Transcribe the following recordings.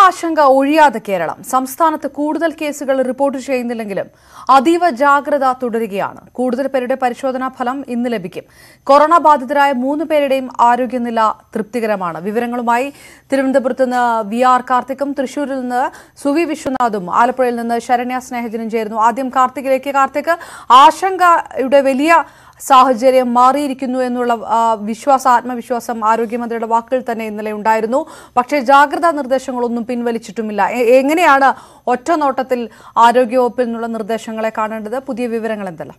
ആശങ്ക ഒഴിയാതെ കേരളം സംസ്ഥാനത്ത് കൂടുതൽ കേസുകൾ റിപ്പോർട്ട് ചെയ്യുന്നില്ലെങ്കിലും അതീവ ജാഗ്രത തുടരുകയാണ് കൂടുതൽ പേരുടെ പരിശോധനാ ഫലം ഇന്ന് ലഭിക്കും കൊറോണ ബാധിതരായ മൂന്ന് പേരുടെയും ആരോഗ്യനില തൃപ്തികരമാണ് വിവരങ്ങളുമായി തിരുവനന്തപുരത്ത് നിന്ന് വി ആർ കാർത്തിക്കും തൃശൂരിൽ നിന്ന് സുവി വിശ്വനാഥും ആലപ്പുഴയിൽ നിന്ന് ശരണ്യ സ്നേഹജനും ചേരുന്നു ആദ്യം കാർത്തികിലേക്ക് കാർത്തിക് ആശങ്കയുടെ വലിയ സാഹചര്യം മാറിയിരിക്കുന്നു എന്നുള്ള ആ, വിശ്വാസ ആത്മവിശ്വാസം ആരോഗ്യമന്ത്രിയുടെ വാക്കുകൾ തന്നെ ഇന്നലെ ഉണ്ടായിരുന്നു പക്ഷേ ജാഗ്രതാ നിർദ്ദേശങ്ങളൊന്നും പിൻവലിച്ചിട്ടുമില്ല എ- എങ്ങനെയാണ് ഒറ്റ നോട്ടത്തിൽ ആരോഗ്യവകുപ്പിൽ നിന്നുള്ള നിർദ്ദേശങ്ങളെ കാണേണ്ടത് പുതിയ വിവരങ്ങൾ എന്തെല്ലാം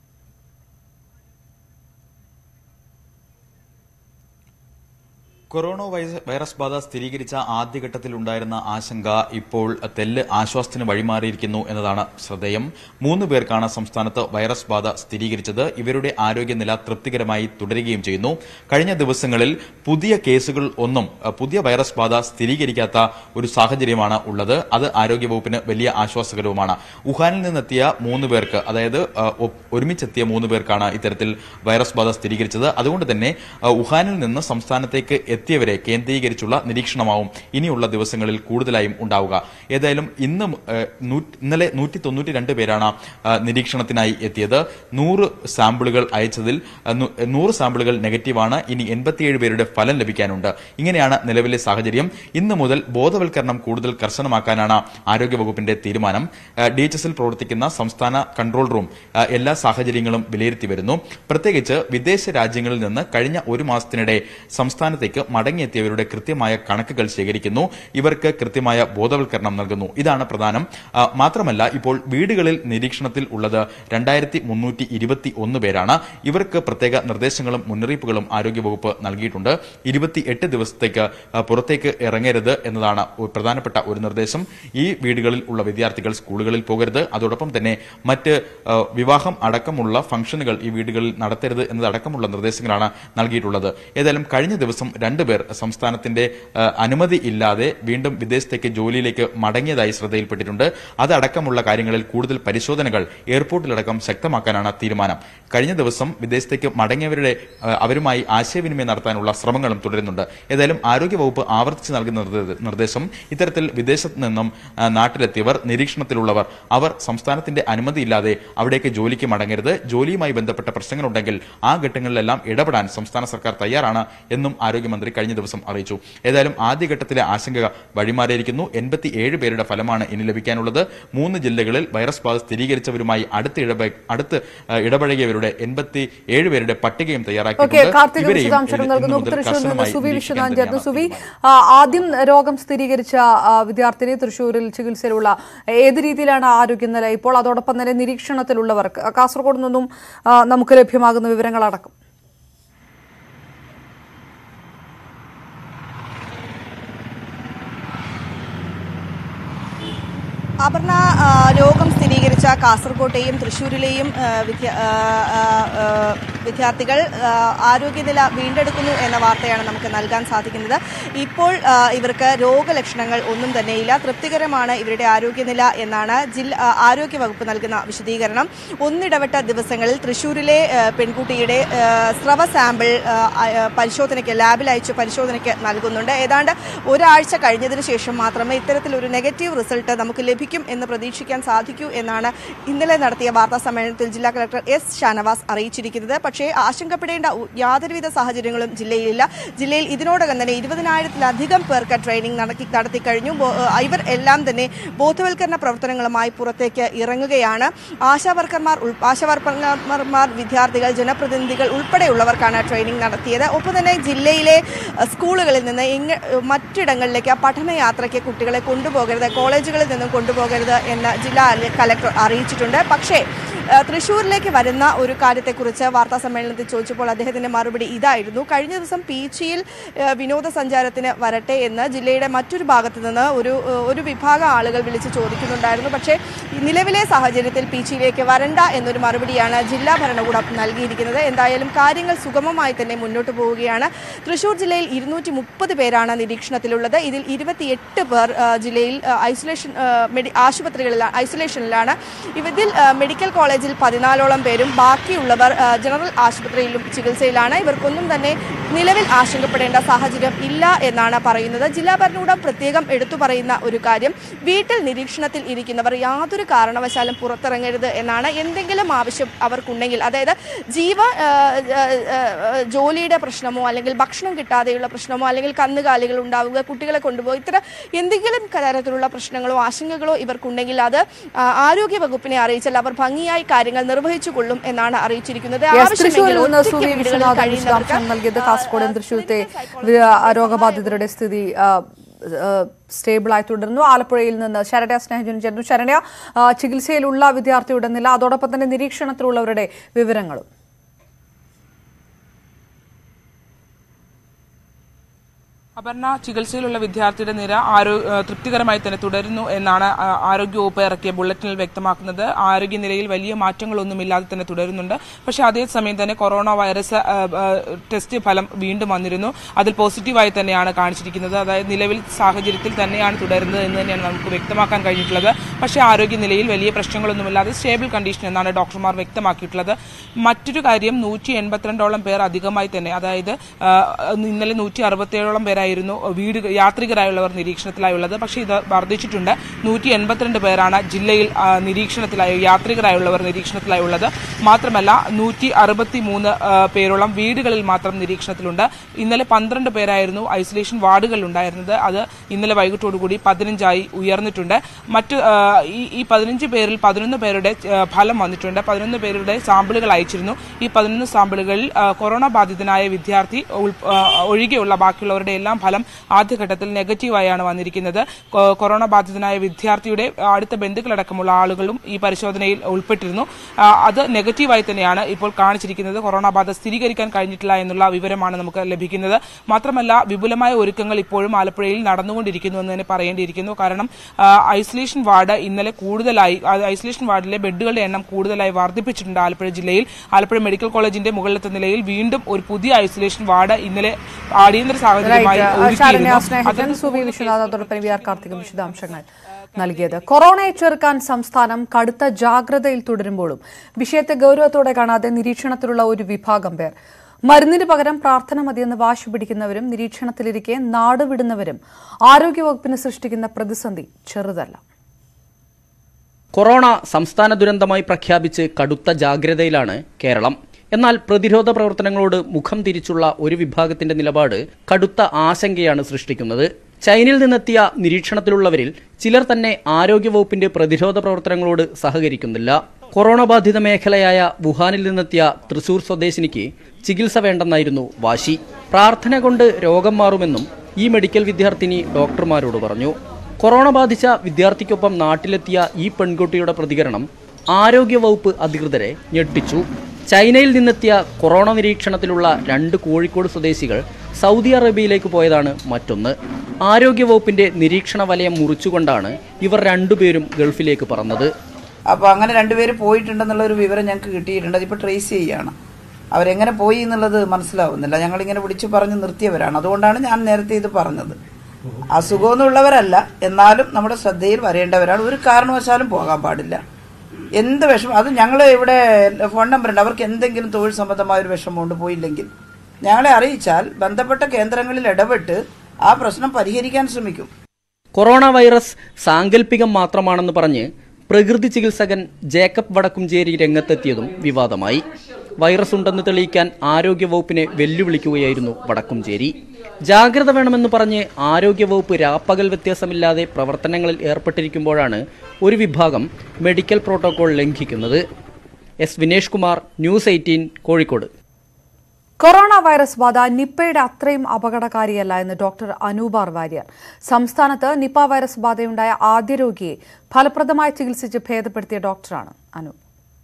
കൊറോണ വൈറസ് വൈറസ് ബാധ സ്ഥിരീകരിച്ച ആദ്യഘട്ടത്തിൽ ഉണ്ടായിരുന്ന ആശങ്ക ഇപ്പോൾ തെല്ല് ആശ്വാസത്തിന് വഴിമാറിയിരിക്കുന്നു എന്നതാണ് ശ്രദ്ധേയം മൂന്ന് പേർക്കാണ് സംസ്ഥാനത്ത് വൈറസ് ബാധ സ്ഥിരീകരിച്ചത് ഇവരുടെ ആരോഗ്യനില തൃപ്തികരമായി തുടരുകയും ചെയ്യുന്നു കഴിഞ്ഞ ദിവസങ്ങളിൽ പുതിയ കേസുകൾ ഒന്നും അഹ്, പുതിയ വൈറസ് ബാധ സ്ഥിരീകരിക്കാത്ത ഒരു സാഹചര്യമാണ് ഉള്ളത് അത് ആരോഗ്യവകുപ്പിന് വലിയ ആശ്വാസകരവുമാണ് വുഹാനിൽ നിന്നെത്തിയ മൂന്ന് പേർക്ക് അതായത് അഹ്, ഒ- ഒരുമിച്ചെത്തിയ മൂന്ന് പേർക്കാണ് ഇത്തരത്തിൽ വൈറസ് ബാധ സ്ഥിരീകരിച്ചത് അതുകൊണ്ട് തന്നെ അഹ്, വുഹാനിൽ നിന്ന് സംസ്ഥാനത്തേക്ക് എത്തിയവരെ കേന്ദ്രീകരിച്ചുള്ള നിരീക്ഷണമാവും ഇനിയുള്ള ദിവസങ്ങളിൽ കൂടുതലായും ഉണ്ടാവുക ഏതായാലും ഇന്ന് ഏഹ്, നൂ- ഇന്നലെ നൂറ്റി തൊണ്ണൂറ്റി രണ്ട് പേരാണ് അഹ്, നിരീക്ഷണത്തിനായി എത്തിയത് നൂറ് സാമ്പിളുകൾ അയച്ചതിൽ അഹ്, നൂ- നൂറ് സാമ്പിളുകൾ നെഗറ്റീവാണ് ഇനി എൺപത്തിയേഴ് പേരുടെ ഫലം ലഭിക്കാനുണ്ട് ഇങ്ങനെയാണ് നിലവിലെ സാഹചര്യം ഇന്ന് മുതൽ ബോധവൽക്കരണം കൂടുതൽ കർശനമാക്കാനാണ് ആരോഗ്യവകുപ്പിന്റെ തീരുമാനം ഡി എച്ച് എസിൽ പ്രവർത്തിക്കുന്ന സംസ്ഥാന കൺട്രോൾ റൂം അഹ്, എല്ലാ സാഹചര്യങ്ങളും വിലയിരുത്തി വരുന്നു പ്രത്യേകിച്ച് വിദേശ രാജ്യങ്ങളിൽ നിന്ന് കഴിഞ്ഞ ഒരു മാസത്തിനിടെ സംസ്ഥാനത്തേക്ക് മടങ്ങിയെത്തിയവരുടെ കൃത്യമായ കണക്കുകൾ ശേഖരിക്കുന്നു ഇവർക്ക് കൃത്യമായ ബോധവൽക്കരണം നൽകുന്നു ഇതാണ് പ്രധാനം ആ, മാത്രമല്ല ഇപ്പോൾ വീടുകളിൽ നിരീക്ഷണത്തിൽ ഉള്ളത് രണ്ടായിരത്തി മുന്നൂറ്റി ഇരുപത്തി ഒന്ന് പേരാണ് ഇവർക്ക് പ്രത്യേക നിർദ്ദേശങ്ങളും മുന്നറിയിപ്പുകളും ആരോഗ്യവകുപ്പ് നൽകിയിട്ടുണ്ട് ഇരുപത്തി എട്ട് ദിവസത്തേക്ക് ആ, പുറത്തേക്ക് ഇറങ്ങരുത് എന്നതാണ് ഒരു പ്രധാനപ്പെട്ട ഒരു നിർദ്ദേശം ഈ വീടുകളിൽ ഉള്ള വിദ്യാർത്ഥികൾ സ്കൂളുകളിൽ പോകരുത് അതോടൊപ്പം തന്നെ മറ്റ് ആ, വിവാഹം അടക്കമുള്ള ഫംഗ്ഷനുകൾ ഈ വീടുകളിൽ നടത്തരുത് എന്നതടക്കമുള്ള നിർദ്ദേശങ്ങളാണ് നൽകിയിട്ടുള്ളത് ഏതായാലും കഴിഞ്ഞ ദിവസം രണ്ടുപേർ സംസ്ഥാനത്തിന്റെ ആ, അനുമതി ഇല്ലാതെ വീണ്ടും വിദേശത്തേക്ക് ജോലിയിലേക്ക് മടങ്ങിയതായി ശ്രദ്ധയിൽപ്പെട്ടിട്ടുണ്ട് അതടക്കമുള്ള കാര്യങ്ങളിൽ കൂടുതൽ പരിശോധനകൾ എയർപോർട്ടിലടക്കം ശക്തമാക്കാനാണ് തീരുമാനം കഴിഞ്ഞ ദിവസം വിദേശത്തേക്ക് മടങ്ങിയവരുടെ ആ, അവരുമായി ആശയവിനിമയം നടത്താനുള്ള ശ്രമങ്ങളും തുടരുന്നുണ്ട് ഏതായാലും ആരോഗ്യവകുപ്പ് ആവർത്തിച്ച് നൽകുന്ന നിർദ്ദേ- നിർദ്ദേശം ഇത്തരത്തിൽ വിദേശത്ത് നിന്നും ആ, നാട്ടിലെത്തിയവർ നിരീക്ഷണത്തിലുള്ളവർ അവർ സംസ്ഥാനത്തിന്റെ അനുമതിയില്ലാതെ അവിടേക്ക് ജോലിക്ക് മടങ്ങരുത് ജോലിയുമായി ബന്ധപ്പെട്ട പ്രശ്നങ്ങളുണ്ടെങ്കിൽ ആ ഘട്ടങ്ങളിലെല്ലാം ഇടപെടാൻ സംസ്ഥാന സർക്കാർ തയ്യാറാണ് എന്നും ആരോഗ്യമന്ത്രി കഴിഞ്ഞ ദിവസം അറിയിച്ചു ഏതായാലും ആദ്യഘട്ടത്തിലെ ആശങ്ക വഴിമാറിയിരിക്കുന്നു എൺപത്തിയേഴ് പേരുടെ ഫലമാണ് ഇനി ലഭിക്കാനുള്ളത് മൂന്ന് ജില്ലകളിൽ വൈറസ് ബാധ സ്ഥിരീകരിച്ചവരുമായി അടുത്ത് ഇടപെ അടുത്ത് ആ, ഇടപഴകിയവരുടെ എൺപത്തി ഏഴ് പേരുടെ പട്ടികയും ഓക്കെ തയ്യാറാക്കിയിട്ടുണ്ട് കാർത്തിക ഇവരെയും വിശദാംശങ്ങൾ ഇന്ന് നൽകുന്നു മുതൽ തൃശൂരിൽ നിന്ന് കർശനമായി സുവി നിരീക്ഷിക്കാൻ വിശ്വനാഥൻ ചേർന്നു തന്നെയാണ് സുവി തീരുമാനം. ആ, ആദ്യം രോഗം സ്ഥിരീകരിച്ച ആ, വിദ്യാർത്ഥിനി തൃശൂരിൽ ചികിത്സയിലുള്ള ഏത് രീതിയിലാണ് ആരോഗ്യനില ഇപ്പോൾ അതോടൊപ്പം തന്നെ നിരീക്ഷണത്തിലുള്ളവർക്ക് കാസർഗോഡ് നിന്നും ആ, നമുക്ക് ലഭ്യമാകുന്ന വിവരങ്ങളടക്കം അപർണ ആ, രോഗം സ്ഥിരീകരിച്ച കാസർകോട്ടെയും തൃശ്ശൂരിലെയും ആ, വിദ്യ- ആ, ആ, ആ, വിദ്യാർത്ഥികൾ ആ, ആരോഗ്യനില വീണ്ടെടുക്കുന്നു എന്ന വാർത്തയാണ് നമുക്ക് നൽകാൻ സാധിക്കുന്നത് ഇപ്പോൾ ആ, ഇവർക്ക് രോഗലക്ഷണങ്ങൾ ഒന്നും തന്നെയില്ല തൃപ്തികരമാണ് ഇവരുടെ ആരോഗ്യനില എന്നാണ് ജില്ല ആ, ആരോഗ്യവകുപ്പ് നൽകുന്ന വിശദീകരണം ഒന്നിടവിട്ട ദിവസങ്ങളിൽ തൃശ്ശൂരിലെ ആ, പെൺകുട്ടിയുടെ ആ, സ്രവ സാമ്പിൾ ആ, ആ, പരിശോധനയ്ക്ക് ലാബിൽ അയച്ച് പരിശോധനയ്ക്ക് നൽകുന്നുണ്ട് ഏതാണ്ട് ഒരാഴ്ച കഴിഞ്ഞതിന് ശേഷം മാത്രമേ ഇത്തരത്തിലൊരു നെഗറ്റീവ് റിസൾട്ട് നമുക്ക് ലഭിക്കും എന്ന് പ്രതീക്ഷിക്കാൻ സാധിക്കൂ എന്നാണ് ഇന്നലെ നടത്തിയ വാർത്താ സമ്മേളനത്തിൽ ജില്ലാ കളക്ടർ എസ് ഷാനവാസ് അറിയിച്ചിരിക്കുന്നത് പക്ഷേ ആശങ്കപ്പെടേണ്ട ഉ- യാതൊരുവിധ സാഹചര്യങ്ങളും ജില്ലയിലില്ല ജില്ലയിൽ ഇതിനോടകം തന്നെ ഇരുപതിനായിരത്തിലധികം പേർക്ക് ട്രെയിനിങ് നടത്തി നടത്തി കഴിഞ്ഞു ബോ- ഏഹ് ഇവർ എല്ലാം തന്നെ ബോധവൽക്കരണ പ്രവർത്തനങ്ങളുമായി പുറത്തേക്ക് ഇറങ്ങുകയാണ് ആശാവർക്കർമാർ ഉൾ- ആശാവർക്കർമാർ വിദ്യാർത്ഥികൾ ജനപ്രതിനിധികൾ ഉൾപ്പെടെയുള്ളവർക്കാണ് ട്രെയിനിങ് നടത്തിയത് ഒപ്പം തന്നെ ജില്ലയിലെ ഏഹ് സ്കൂളുകളിൽ നിന്ന് ഇങ്ങ ഏഹ് മറ്റിടങ്ങളിലേക്ക് പഠനയാത്രയ്ക്ക് കുട്ടികളെ കൊണ്ടുപോകരുത് കോളേജുകളിൽ നിന്നും കൊണ്ടുപോകരുത് എന്ന് ജില്ലാ കലക്ടർ അറിയിച്ചിട്ടുണ്ട് പക്ഷേ ഏഹ് തൃശ്ശൂരിലേക്ക് വരുന്ന ഒരു കാര്യത്തെക്കുറിച്ച് വാർത്താ സമ്മേളനത്തിൽ ചോദിച്ചപ്പോൾ അദ്ദേഹത്തിന്റെ മറുപടി ഇതായിരുന്നു കഴിഞ്ഞ ദിവസം പീച്ചിയിൽ ഏഹ് വിനോദസഞ്ചാരത്തിന് വരട്ടെ എന്ന് ജില്ലയുടെ മറ്റൊരു ഭാഗത്ത് നിന്ന് ഒരു ഏഹ് ഒരു വിഭാഗം ആളുകൾ വിളിച്ച് ചോദിക്കുന്നുണ്ടായിരുന്നു പക്ഷേ ഈ നിലവിലെ സാഹചര്യത്തിൽ പീച്ചിയിലേക്ക് വരണ്ട എന്നൊരു മറുപടിയാണ് ജില്ലാ ഭരണകൂടം നൽകിയിരിക്കുന്നത് എന്തായാലും കാര്യങ്ങൾ സുഗമമായി തന്നെ മുന്നോട്ട് പോവുകയാണ് തൃശൂർ ജില്ലയിൽ ഇരുന്നൂറ്റി മുപ്പത് പേരാണ് നിരീക്ഷണത്തിലുള്ളത് ഇതിൽ ഇരുപത്തിയെട്ട് പേർ ആ, ജില്ലയിൽ ആ, ഐസൊലേഷൻ ആ, മെഡി ആശുപത്രികളിലാണ് ഐസൊലേഷനിലാണ് ഇതിൽ ആ, മെഡിക്കൽ കോളേജിൽ പതിനാലോളം പേരും ബാക്കിയുള്ളവർ ആ, ജനറൽ ആശുപത്രിയിലും ചികിത്സയിലാണ് ഇവർക്കൊന്നും തന്നെ നിലവിൽ ആശങ്കപ്പെടേണ്ട സാഹചര്യം ഇല്ല എന്നാണ് പറയുന്നത് ജില്ലാ ഭരണകൂടം പ്രത്യേകം എടുത്തു പറയുന്ന ഒരു കാര്യം വീട്ടിൽ നിരീക്ഷണത്തിൽ ഇരിക്കുന്നവർ യാതൊരു കാരണവശാലും പുറത്തിറങ്ങരുത് എന്നാണ് എന്തെങ്കിലും ആവശ്യം അവർക്കുണ്ടെങ്കിൽ അതായത് ജീവ ആ, ആ, ആ, ജോലിയുടെ പ്രശ്നമോ അല്ലെങ്കിൽ ഭക്ഷണം കിട്ടാതെയുള്ള പ്രശ്നമോ അല്ലെങ്കിൽ കന്നുകാലികൾ ഉണ്ടാവുക കുട്ടികളെ കൊണ്ടുപോയി ഇത്തരം എന്തെങ്കിലും തരത്തിലുള്ള പ്രശ്നങ്ങളോ ആശങ്കകളോ ഇവർക്കുണ്ടെങ്കിൽ അത് ആ, ആരോഗ്യ വകുപ്പിനെ അറിയിച്ചാൽ അവർ ഭംഗിയായി കാര്യങ്ങൾ നിർവഹിച്ചു കൊള്ളും എന്നാണ് അറിയിച്ചിരിക്കുന്നത് യെസ്, ആവശ്യമെങ്കിൽ തൃശ്ശൂരിൽ നിന്ന് ഒറ്റയ്ക്ക് സുവി വീടുകളിൽ വിശ്വനാഥൻ കഴിയുന്നവർക്ക് വിശദാംശം നൽകിയത് ആ, കാസർഗോഡ് തൃശ്ശൂരത്തെ clinical വി- രോഗബാധിതരുടെ സ്ഥിതി സ്റ്റേബിളായി തുടരുന്നു ആലപ്പുഴയിൽ നിന്ന് ശരണ്യ സ്നേഹജൻ ചേർന്നു ശരണ്യ ആ, ചികിത്സയിലുള്ള വിദ്യാർത്ഥിയുടെ നില അതോടൊപ്പം തന്നെ നിരീക്ഷണത്തിലുള്ളവരുടെ വിവരങ്ങളും അപർണ ചികിത്സയിലുള്ള വിദ്യാർത്ഥിയുടെ നിര ആരോ ഏഹ് തൃപ്തികരമായി തന്നെ തുടരുന്നു എന്നാണ് ആ, ആരോഗ്യവകുപ്പ് ഇറക്കിയ ബുള്ളറ്റിനിൽ വ്യക്തമാക്കുന്നത് ആരോഗ്യനിലയിൽ വലിയ മാറ്റങ്ങളൊന്നുമില്ലാതെ തന്നെ തുടരുന്നുണ്ട് പക്ഷേ അതേസമയം തന്നെ കൊറോണ വൈറസ് ആ, ആ, ടെസ്റ്റ് ഫലം വീണ്ടും വന്നിരുന്നു അതിൽ പോസിറ്റീവായി തന്നെയാണ് കാണിച്ചിരിക്കുന്നത് അതായത് നിലവിൽ സാഹചര്യത്തിൽ തന്നെയാണ് തുടരുന്നത് എന്ന് തന്നെയാണ് നമുക്ക് വ്യക്തമാക്കാൻ കഴിഞ്ഞിട്ടുള്ളത് പക്ഷേ ആരോഗ്യനിലയിൽ വലിയ പ്രശ്നങ്ങളൊന്നുമില്ലാതെ സ്റ്റേബിൾ കണ്ടീഷൻ എന്നാണ് ഡോക്ടർമാർ വ്യക്തമാക്കിയിട്ടുള്ളത് മറ്റൊരു കാര്യം നൂറ്റി എൺപത്തിരണ്ടോളം പേർ അധികമായി തന്നെ അതായത് ആ, ഇന്നലെ നൂറ്റി അറുപത്തിയേഴോളം പേരായിരുന്നു വീട് യാത്രികരായുള്ളവർ നിരീക്ഷണത്തിലായുള്ളത് പക്ഷേ ഇത് വർദ്ധിച്ചിട്ടുണ്ട് നൂറ്റി എൺപത്തിരണ്ട് പേരാണ് ജില്ലയിൽ ആ, നിരീക്ഷണത്തിലായി യാത്രികരായുള്ളവർ നിരീക്ഷണത്തിലായുള്ളത് മാത്രമല്ല നൂറ്റി അറുപത്തി മൂന്ന് പേരോളം വീടുകളിൽ മാത്രം നിരീക്ഷണത്തിലുണ്ട് ഇന്നലെ പന്ത്രണ്ട് പേരായിരുന്നു ഐസൊലേഷൻ വാർഡുകളിൽ ഉണ്ടായിരുന്നത് അത് ഇന്നലെ വൈകിട്ടോടുകൂടി പതിനഞ്ചായി ഉയർന്നിട്ടുണ്ട് മറ്റ് ആ, ഈ ഈ പതിനഞ്ച് പേരിൽ പതിനൊന്ന് പേരുടെ ആ, ഫലം വന്നിട്ടുണ്ട് പതിനൊന്ന് പേരുടെ സാമ്പിളുകൾ അയച്ചിരുന്നു ഈ പതിനൊന്ന് സാമ്പിളുകളിൽ ആ, കൊറോണ ബാധിതനായ വിദ്യാർത്ഥി ഉൾ- ആ, ഒഴികെയുള്ള ബാക്കിയുള്ളവരുടെ എല്ലാം ഫലം ആദ്യഘട്ടത്തിൽ നെഗറ്റീവായാണ് വന്നിരിക്കുന്നത് കൊ- കൊറോണ ബാധിതനായ വിദ്യാർത്ഥിയുടെ അടുത്ത ബന്ധുക്കളടക്കമുള്ള ആളുകളും ഈ പരിശോധനയിൽ ഉൾപ്പെട്ടിരുന്നു ആ, അത് നെഗറ്റീവായി തന്നെയാണ് ഇപ്പോൾ കാണിച്ചിരിക്കുന്നത് കൊറോണ ബാധ സ്ഥിരീകരിക്കാൻ കഴിഞ്ഞിട്ടില്ല എന്നുള്ള വിവരമാണ് നമുക്ക് ലഭിക്കുന്നത് മാത്രമല്ല വിപുലമായ ഒരുക്കങ്ങൾ ഇപ്പോഴും ആലപ്പുഴയിൽ നടന്നുകൊണ്ടിരിക്കുന്നു എന്ന് തന്നെ പറയേണ്ടിയിരിക്കുന്നു കാരണം ആ, ഐസൊലേഷൻ വാർഡ് ഇന്നലെ കൂടുതലായി ആ, ഐസൊലേഷൻ വാർഡിലെ ബെഡുകളുടെ എണ്ണം കൂടുതലായി വർദ്ധിപ്പിച്ചിട്ടുണ്ട് ആലപ്പുഴ ജില്ലയിൽ ആലപ്പുഴ മെഡിക്കൽ കോളേജിന്റെ മുകളിലത്തെ നിലയിൽ വീണ്ടും ഒരു പുതിയ ഐസൊലേഷൻ വാർഡ് ഇന്നലെ അടിയന്തര സാഹചര്യമായി ശരണ്യ ഒരുക്കിയിരുന്നു സ്നേഹജൻ സുവി വിശ്വനാഥ് അതോടൊപ്പം വി ആർ കാർത്തിക വിശദാംശങ്ങൾ നൽകിയത് കൊറോണയെ ചെറുക്കാൻ സംസ്ഥാനം കടുത്ത ജാഗ്രതയിൽ തുടരുമ്പോഴും വിഷയത്തെ ഗൗരവത്തോടെ കാണാതെ നിരീക്ഷണത്തിലുള്ള ഒരു വിഭാഗം പേർ മരുന്നിന് പകരം പ്രാർത്ഥന മതിയെന്ന് വാശി പിടിക്കുന്നവരും നിരീക്ഷണത്തിലിരിക്കെ നാടുവിടുന്നവരും ആരോഗ്യവകുപ്പിന് സൃഷ്ടിക്കുന്ന പ്രതിസന്ധി ചെറുതല്ല കൊറോണ സംസ്ഥാന ദുരന്തമായി പ്രഖ്യാപിച്ച് കടുത്ത ജാഗ്രതയിലാണ് കേരളം എന്നാൽ പ്രതിരോധ പ്രവർത്തനങ്ങളോട് മുഖം തിരിച്ചുള്ള ഒരു വിഭാഗത്തിന്റെ നിലപാട് കടുത്ത ആശങ്കയാണ് സൃഷ്ടിക്കുന്നത് ചൈനയിൽ നിന്നെത്തിയ നിരീക്ഷണത്തിലുള്ളവരിൽ ചിലർ തന്നെ ആരോഗ്യവകുപ്പിന്റെ പ്രതിരോധ പ്രവർത്തനങ്ങളോട് സഹകരിക്കുന്നില്ല കൊറോണ ബാധിത മേഖലയായ വുഹാനിൽ നിന്നെത്തിയ തൃശൂർ സ്വദേശിനിക്ക് ചികിത്സ വേണ്ടെന്നായിരുന്നു വാശി പ്രാർത്ഥന കൊണ്ട് രോഗം മാറുമെന്നും ഈ മെഡിക്കൽ വിദ്യാർത്ഥിനി ഡോക്ടർമാരോട് പറഞ്ഞു കൊറോണ ബാധിച്ച വിദ്യാർത്ഥിക്കൊപ്പം നാട്ടിലെത്തിയ ഈ പെൺകുട്ടിയുടെ പ്രതികരണം ആരോഗ്യവകുപ്പ് അധികൃതരെ ഞെട്ടിച്ചു ചൈനയിൽ നിന്നെത്തിയ കൊറോണ നിരീക്ഷണത്തിലുള്ള രണ്ട് കോഴിക്കോട് സ്വദേശികൾ സൗദി അറേബ്യയിലേക്ക് പോയതാണ് മറ്റൊന്ന് ആരോഗ്യവകുപ്പിന്റെ നിരീക്ഷണ വലയം മുറിച്ചുകൊണ്ടാണ് ഇവർ രണ്ടുപേരും ഗൾഫിലേക്ക് പറന്നത് അപ്പോൾ അങ്ങനെ രണ്ടുപേര് പോയിട്ടുണ്ടെന്നുള്ള ഒരു വിവരം ഞങ്ങൾക്ക് കിട്ടിയിട്ടുണ്ട് അതിപ്പോൾ ട്രേസ് ചെയ്യുകയാണ് അവരെങ്ങനെ പോയി എന്നുള്ളത് മനസ്സിലാവുന്നില്ല ഞങ്ങളിങ്ങനെ വിളിച്ചു പറഞ്ഞ് നിർത്തിയവരാണ് അതുകൊണ്ടാണ് ഞാൻ നേരത്തെ ഇത് പറഞ്ഞത് അസുഖമൊന്നുമുള്ളവരല്ല എന്നാലും നമ്മുടെ ശ്രദ്ധയിൽ വരേണ്ടവരാണ് ഒരു കാരണവശാലും പോകാൻ പാടില്ല എന്ത് വിഷമം അത് ഞങ്ങൾ ഇവിടെ ഫോൺ നമ്പർ ഉണ്ട് അവർക്ക് എന്തെങ്കിലും തൊഴിൽ സംബന്ധമായ ഒരു വിഷമമുണ്ട് പോയില്ലെങ്കിൽ ഞങ്ങളെ അറിയിച്ചാൽ ബന്ധപ്പെട്ട കേന്ദ്രങ്ങളിൽ ഇടപെട്ട് ആ പ്രശ്നം പരിഹരിക്കാൻ ശ്രമിക്കും കൊറോണ വൈറസ് സാങ്കല്പികം മാത്രമാണെന്ന് പറഞ്ഞ് പ്രകൃതി ചികിത്സകൻ ജേക്കബ് വടക്കുംചേരി രംഗത്തെത്തിയതും വിവാദമായി വൈറസ് ഉണ്ടെന്ന് തെളിയിക്കാൻ ആരോഗ്യവകുപ്പിനെ വെല്ലുവിളിക്കുകയായിരുന്നു വടക്കുംചേരി ജാഗ്രത വേണമെന്ന് പറഞ്ഞ് ആരോഗ്യവകുപ്പ് രാപ്പകൽ വ്യത്യാസമില്ലാതെ പ്രവർത്തനങ്ങളിൽ ഏർപ്പെട്ടിരിക്കുമ്പോഴാണ് ഒരു വിഭാഗം മെഡിക്കൽ പ്രോട്ടോകോൾ ലംഘിക്കുന്നത് S Vinesh Kumar news eighteen Kozhikode corona virus ബാധ നിപ്പയുടെ അത്രയും അപകടകാരിയല്ല എന്ന് ഡോക്ടർ അനൂപാർ വാര്യർ സംസ്ഥാനത്ത് നിപ്പ വൈറസ് ബാധയുണ്ടായ ആദ്യ രോഗിയെ ഫലപ്രദമായി ചികിത്സിച്ച് ഭേദപ്പെടുത്തിയ ഡോക്ടറാണ് അനൂപ്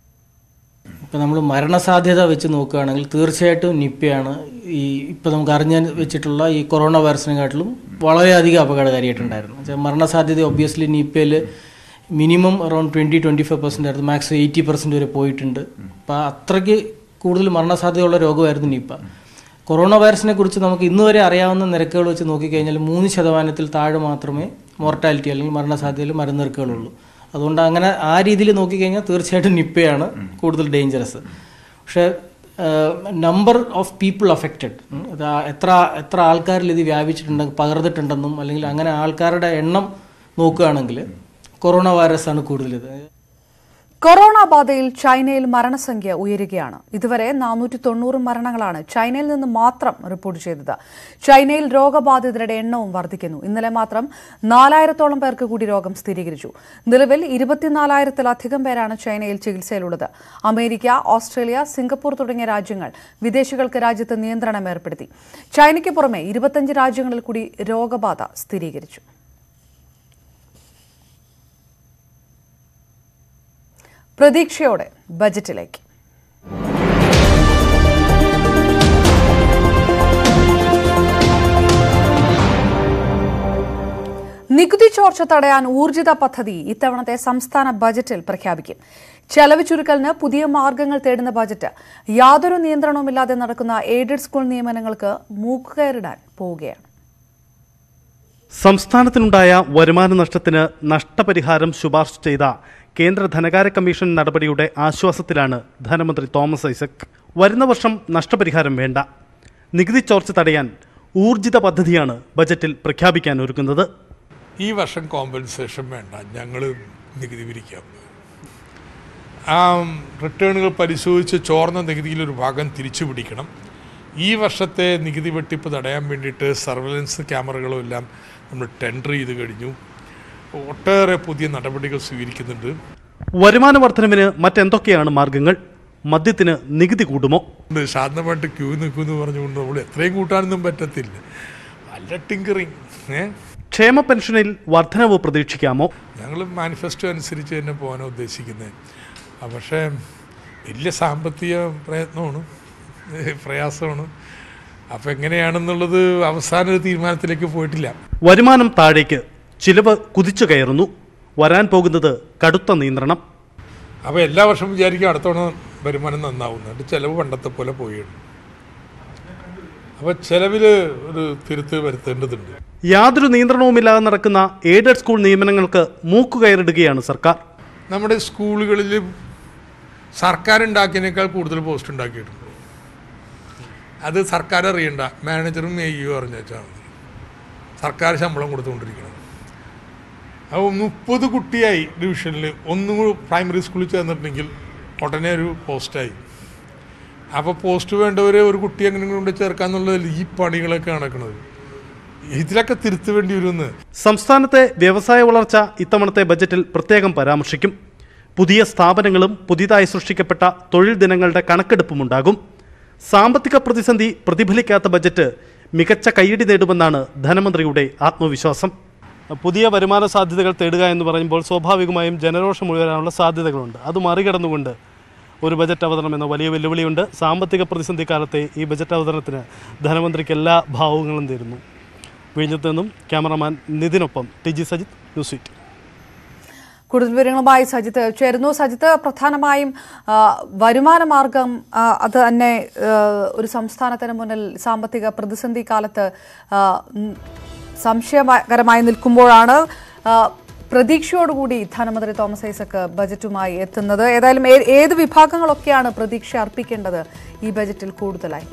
ഇപ്പം നമ്മൾ മരണസാധ്യത വെച്ച് നോക്കുകയാണെങ്കിൽ തീർച്ചയായിട്ടും നിപ്പയാണ് ഈ ഇപ്പം നമുക്ക് അറിഞ്ഞ വെച്ചിട്ടുള്ള ഈ കൊറോണ വൈറസിനെക്കാട്ടിലും വളരെയധികം അപകടകാരിയായിട്ടുണ്ടായിരുന്നു വെച്ചാൽ മരണസാധ്യത ഒബ്വിയസ്ലി നിപ്പയിൽ minimum around twenty twenty five percent ആയിരുന്നു മാക്സിമം എയ്റ്റി പെർസെൻറ്റ് വരെ പോയിട്ടുണ്ട് അപ്പോൾ അത്രയ്ക്ക് കൂടുതൽ മരണസാധ്യതയുള്ള രോഗമായിരുന്നു നിപ്പ കൊറോണ വൈറസിനെ കുറിച്ച് നമുക്ക് ഇന്ന് വരെ അറിയാവുന്ന നിരക്കുകൾ വെച്ച് നോക്കിക്കഴിഞ്ഞാൽ മൂന്ന് ശതമാനത്തിൽ താഴെ മാത്രമേ മോർട്ടാലിറ്റി അല്ലെങ്കിൽ മരണസാധ്യതയിൽ മരുന്നിറക്കുകളുള്ളൂ അതുകൊണ്ട് അങ്ങനെ ആ രീതിയിൽ നോക്കിക്കഴിഞ്ഞാൽ തീർച്ചയായിട്ടും നിപ്പയാണ് കൂടുതൽ ഡേഞ്ചറസ് പക്ഷേ നമ്പർ ഓഫ് പീപ്പിൾ അഫക്റ്റഡ് എത്ര എത്ര ആൾക്കാരിൽ ഇത് വ്യാപിച്ചിട്ടുണ്ടെങ്കിൽ പകർന്നിട്ടുണ്ടെന്നും അല്ലെങ്കിൽ അങ്ങനെ ആൾക്കാരുടെ എണ്ണം നോക്കുകയാണെങ്കിൽ കൊറോണ വൈറസ് ആണ് കൂടുതൽ ഇത് കൊറോണ ബാധയിൽ ചൈനയിൽ മരണസംഖ്യ ഉയരുകയാണ് ഇതുവരെ നാനൂറ്റി തൊണ്ണൂറ് മരണങ്ങളാണ് ചൈനയിൽ നിന്ന് മാത്രം റിപ്പോർട്ട് ചെയ്തത് ചൈനയിൽ രോഗബാധിതരുടെ എണ്ണവും വർദ്ധിക്കുന്നു ഇന്നലെ മാത്രം നാലായിരത്തോളം പേർക്ക് കൂടി രോഗം സ്ഥിരീകരിച്ചു നിലവിൽ ഇരുപത്തിനാലായിരത്തിലധികം പേരാണ് ചൈനയിൽ ചികിത്സയിലുള്ളത് അമേരിക്ക ഓസ്ട്രേലിയ സിംഗപ്പൂർ തുടങ്ങിയ രാജ്യങ്ങൾ വിദേശികൾക്ക് രാജ്യത്ത് നിയന്ത്രണം ഏർപ്പെടുത്തി ചൈനയ്ക്ക് പുറമെ ഇരുപത്തഞ്ച് രാജ്യങ്ങളിൽ കൂടി രോഗബാധ സ്ഥിരീകരിച്ചു പ്രതീക്ഷയോടെ ബജറ്റിലേക്ക് നികുതി ചോർച്ച തടയാൻ ഊർജിത പദ്ധതി ഇത്തവണത്തെ സംസ്ഥാന ബജറ്റിൽ പ്രഖ്യാപിക്കും ചെലവ് ചുരുക്കലിന് പുതിയ മാർഗങ്ങൾ തേടുന്ന ബജറ്റ് യാതൊരു നിയന്ത്രണവുമില്ലാതെ നടക്കുന്ന എയ്ഡഡ് സ്കൂൾ നിയമനങ്ങൾക്ക് മൂക്കുകയറിടാൻ പോവുകയാണ് സംസ്ഥാനത്തിനുണ്ടായ വരുമാന നഷ്ടത്തിന് നഷ്ടപരിഹാരം ശുപാർശ ചെയ്ത കേന്ദ്ര ധനകാര്യ കമ്മീഷൻ നടപടിയുടെ ആശ്വാസത്തിലാണ് ധനമന്ത്രി തോമസ് ഐസക് വരുന്ന വർഷം നഷ്ടപരിഹാരം വേണ്ട നികുതി ചോർച്ച തടയാൻ ഊർജിത പദ്ധതിയാണ് ബജറ്റിൽ പ്രഖ്യാപിക്കാൻ ഒരുങ്ങുന്നത് ഈ വർഷം കോമ്പൻസേഷൻ വേണ്ട ഞങ്ങൾ നികുതി പിരിക്കാം ആ റിട്ടേണുകൾ പരിശോധിച്ച് ചോർന്ന നികുതിയിലൊരു ഭാഗം തിരിച്ചു പിടിക്കണം ഈ വർഷത്തെ നികുതി വെട്ടിപ്പ് തടയാൻ വേണ്ടിയിട്ട് സർവലൻസ് ക്യാമറകളും എല്ലാം നമ്മൾ ടെൻഡർ ചെയ്ത് കഴിഞ്ഞു ഒട്ടേറെ പുതിയ നടപടികൾ സ്വീകരിക്കുന്നുണ്ട് വരുമാന വർധനവിന് മറ്റെന്തൊക്കെയാണ് മാർഗങ്ങൾ മദ്യത്തിന് നികുതി കൂടുമോ ഇത് ശാന്തമായിട്ട് ക്യൂ നിൽക്കുമെന്ന് പറഞ്ഞുകൊണ്ട് നമ്മൾ എത്രയും കൂട്ടാനൊന്നും പറ്റത്തില്ല നല്ല ടിങ്കറിങ് ഏ ക്ഷേമ പെൻഷനിൽ വർധനവ് പ്രതീക്ഷിക്കാമോ ഞങ്ങൾ മാനിഫെസ്റ്റോ അനുസരിച്ച് തന്നെ പോകാനാണ് ഉദ്ദേശിക്കുന്നത് ആ, പക്ഷേ വലിയ സാമ്പത്തിക പ്രയത്നമാണ് ഏ, പ്രയാസമാണ് അപ്പോൾ എങ്ങനെയാണെന്നുള്ളത് അവസാന ഒരു തീരുമാനത്തിലേക്ക് പോയിട്ടില്ല വരുമാനം താഴേക്ക് ചിലവ് കുതിച്ചു കയറുന്നു വരാൻ പോകുന്നത് കടുത്ത നിയന്ത്രണം അപ്പോൾ എല്ലാ വർഷവും വിചാരിക്കും അടുത്ത തവണ വരുമാനം നന്നാവുന്നുണ്ട് ചിലവ് പണ്ടത്തെ പോലെ പോയാണ് അപ്പോൾ ചിലവിൽ ഒരു തിരുത്ത് വരുത്തേണ്ടതുണ്ട് യാതൊരു നിയന്ത്രണവുമില്ലാതെ നടക്കുന്ന എയ്ഡഡ് സ്കൂൾ നിയമനങ്ങൾക്ക് മൂക്കുകയറിടുകയാണ് സർക്കാർ നമ്മുടെ സ്കൂളുകളിൽ സർക്കാർ ഉണ്ടാക്കിയതിനേക്കാൾ കൂടുതൽ പോസ്റ്റ് ഉണ്ടാക്കിയിട്ടുണ്ട് അത് സർക്കാർ അറിയണ്ട മാനേജറും എ ഇ അറിഞ്ഞു വെച്ചാൽ മതി സർക്കാർ ശമ്പളം കൊടുത്തുകൊണ്ടിരിക്കണം അപ്പോൾ മുപ്പത് കുട്ടിയായി ഡിവിഷനിൽ ഒന്നും കൂടി പ്രൈമറി സ്കൂളിൽ ചേർന്നിട്ടുണ്ടെങ്കിൽ ഉടനെ ഒരു പോസ്റ്റായി അപ്പോൾ പോസ്റ്റ് വേണ്ടവരെ ഒരു കുട്ടി എങ്ങനെ കൊണ്ട് ചേർക്കാന്നുള്ളതിൽ ഈ പണികളൊക്കെ നടക്കുന്നത് ഇതിലൊക്കെ തിരുത്തു വേണ്ടി വരുമെന്ന് സംസ്ഥാനത്തെ വ്യവസായ വളർച്ച ഇത്തവണത്തെ ബജറ്റിൽ പ്രത്യേകം പരാമർശിക്കും പുതിയ സ്ഥാപനങ്ങളും പുതിയതായി സൃഷ്ടിക്കപ്പെട്ട തൊഴിൽ ദിനങ്ങളുടെ കണക്കെടുപ്പുമുണ്ടാകും സാമ്പത്തിക പ്രതിസന്ധി പ്രതിഫലിക്കാത്ത ബജറ്റ് മികച്ച കൈയടി നേടുമെന്നാണ് ധനമന്ത്രിയുടെ ആത്മവിശ്വാസം പുതിയ വരുമാന സാധ്യതകൾ തേടുക എന്ന് പറയുമ്പോൾ സ്വാഭാവികമായും ജനരോഷം മുഴുവനാനുള്ള സാധ്യതകളുണ്ട് അത് മറികടന്നുകൊണ്ട് ഒരു ബജറ്റ് അവതരണം എന്ന വലിയ വെല്ലുവിളിയുണ്ട് സാമ്പത്തിക പ്രതിസന്ധി കാലത്തെ ഈ ബജറ്റ് അവതരണത്തിന് ധനമന്ത്രിക്ക് എല്ലാ ഭാവങ്ങളും തരുന്നു വിഴിഞ്ഞത്ത് നിന്നും ക്യാമറമാൻ നിതിനൊപ്പം T G Sajith news eight കൂടുതൽ വിവരങ്ങളുമായി സജിത്ത് ചേരുന്നു സജിത്ത് പ്രധാനമായും ആ, വരുമാന മാർഗം ആ, അത് തന്നെ ആ, ഒരു സംസ്ഥാനത്തിന് മുന്നിൽ സാമ്പത്തിക പ്രതിസന്ധി കാലത്ത് ആ, ഉം, സംശയകരമായി നിൽക്കുമ്പോഴാണ് ആ, പ്രതീക്ഷയോടുകൂടി ധനമന്ത്രി തോമസ് ഐസക് ബജറ്റുമായി എത്തുന്നത് ഏതായാലും ഏ- ഏത് വിഭാഗങ്ങളൊക്കെയാണ് പ്രതീക്ഷ അർപ്പിക്കേണ്ടത് ഈ ബജറ്റിൽ കൂടുതലായി